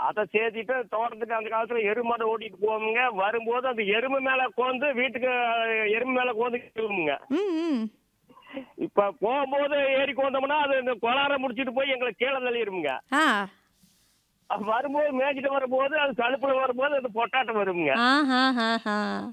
அதை சேர்த்திட்டு தோட்டத்துக்கு அந்த காலத்துல எருமாடு ஓட்டிட்டு போவோமுங்க வரும்போது அந்த எருமை மேல கோந்து வீட்டுக்கு அஹ், எருமை மேல கோந்து கிளம்புங்க ம் ம் இப்ப போகும்போது ஏறி கோந்தோம்னா அது இந்த கொளார முடிச்சிட்டு போய் எங்களை கீழே தள்ளிடுமுங்க ஆ அது வரும்போது மேய்ச்சிட்டு வரும்போது அது தழுப்புல வரும்போது அது பொட்டாட்டம் வருங்க ஆஹா ஆஹா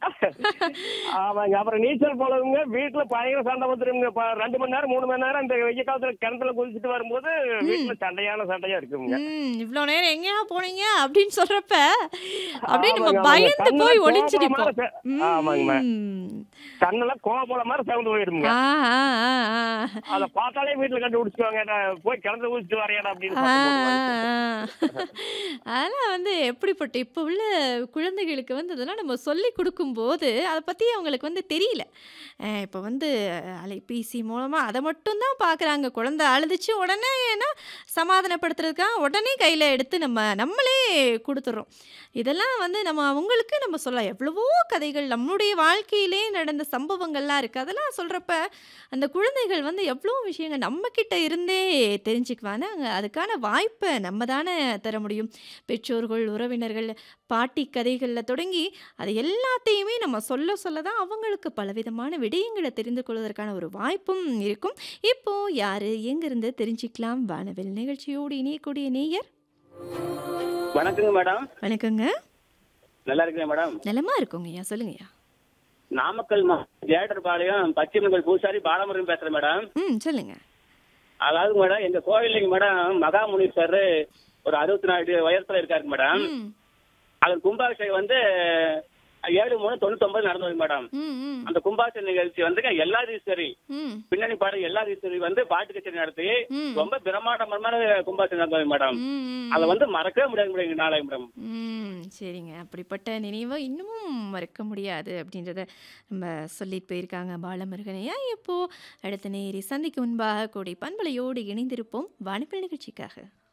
ஆமாங்க அப்புறம் நீச்சல் போலவுங்க வீட்டுல பயங்கர சண்டை வந்துருங்க இப்ப ரெண்டு மணி நேரம் மூணு மணி நேரம் இந்த வெய்ய காலத்துல கிணத்துல குதிச்சுட்டு வரும்போது வீட்டுல சண்டையான சண்டையா இருக்குங்க ம் இவ்வளோ நேரம் எங்கேயா போனீங்க அப்படின்னு சொல்றப்ப அப்படியே நம்ம ஆமாங்க, ஆமாங்க. பயந்து கண்ணுல போய் கோபம் ஒளிஞ்சு மாதிரி நிற்போம் செ- ஆமாங்கம்மா. ம். கண்ணுல கோபல மாதிரி சவுண்ட் போயிருங்க ஆ ஆ ஆ ஆ அத பார்த்தாலே வீட்டுல கண்டுபிடிச்சுக்குவாங்க நான் போய் கிணத்துல குதிச்சுட்டு வரையாடா அப்படின்னு ஆ, சத்தம் போடுவாங்க. அதெல்லாம் வந்து எப்படிப்பட்ட இப்போ உள்ள குழந்தைகளுக்கு வந்து அதெல்லாம் நம்ம சொல்லி கொடுக்கும்போது அதை பற்றி அவங்களுக்கு வந்து தெரியல அஹ் இப்போ வந்து அஹ், அலைபேசி மூலமாக அதை மட்டும்தான் பார்க்குறாங்க குழந்தை அழுதுச்சு உடனே ஏன்னா சமாதானப்படுத்துறதுக்காக உடனே கையில் எடுத்து நம்ம நம்மளே கொடுத்துட்றோம் இதெல்லாம் வந்து நம்ம அவங்களுக்கு நம்ம சொல்லலாம் எவ்வளவோ கதைகள் நம்மளுடைய வாழ்க்கையிலே நடந்த சம்பவங்கள்லாம் இருக்குது அதெல்லாம் சொல்கிறப்ப அந்த குழந்தைகள் வந்து எவ்வளோ விஷயங்கள் நம்மக்கிட்ட இருந்தே தெரிஞ்சுக்குவாங்க அதுக்கான வாய்ப்பை நம்ம தானே தர முடியும் பெற்றோர்கள் உறவினர்கள் பாட்டி கதைகளில் தொடங்கி அது எல்லாத்தையுமே நம்ம சொல்ல சொல்ல தான் அவங்களுக்கு பலவிதமான விடயங்களை தெரிந்து கொள்வதற்கான ஒரு வாய்ப்பும் இருக்கும் இப்போ யாரு எங்கிருந்து தெரிஞ்சுக்கலாம் வானவில் நிகழ்ச்சியோடு இணையக்கூடிய நேயர் வணக்கங்க மேடம் வணக்கங்க நல்லா இருக்கேன் மேடம் நலமா இருக்குங்கய்யா சொல்லுங்கய்யா நாமக்கல் ஜேடர்பாளையம் பச்சைமங்கல் பூசாரி பாலமுருகன் பேசுறேன் மேடம் ம் சொல்லுங்க அதாவது மேடம் எங்க கோவில்லைங்க மேடம் மகாமுனீஸ்வர் ஒரு அறுபத்தி நாலு அடி உயரத்துல இருக்காரு மேடம் ம் அதன் கும்பாபிஷேகம் வந்து ஏழு மூணு தொண்ணூத்தி ஒன்பது நடந்தது மேடம் ம் ம் அந்த கும்பாபிஷேக நிகழ்ச்சி வந்துங்க எல்லாரீஸ்வரி ம் பின்னணி பாடல் எல்லாரீஸ்வரி வந்து பாட்டு கச்சேரி நடத்தி ம். ரொம்ப பிரம்மாண்டமான கும்பாபிஷேகம் நடந்தது மேடம் ம் அதை வந்து மறக்கவே முடியாது மேடம் நாளைக்கு மேடம் ம் சரிங்க அப்படிப்பட்ட நினைவை இன்னமும் மறக்க முடியாது அப்படின்றத நம்ம சொல்லிட்டு போயிருக்காங்க பாலமுருகனையா இப்போ அடுத்த நேரி சந்திக்கு முன்பாக கூடி பண்பலையோடு இணைந்திருப்போம் வானப்பில் நிகழ்ச்சிக்காக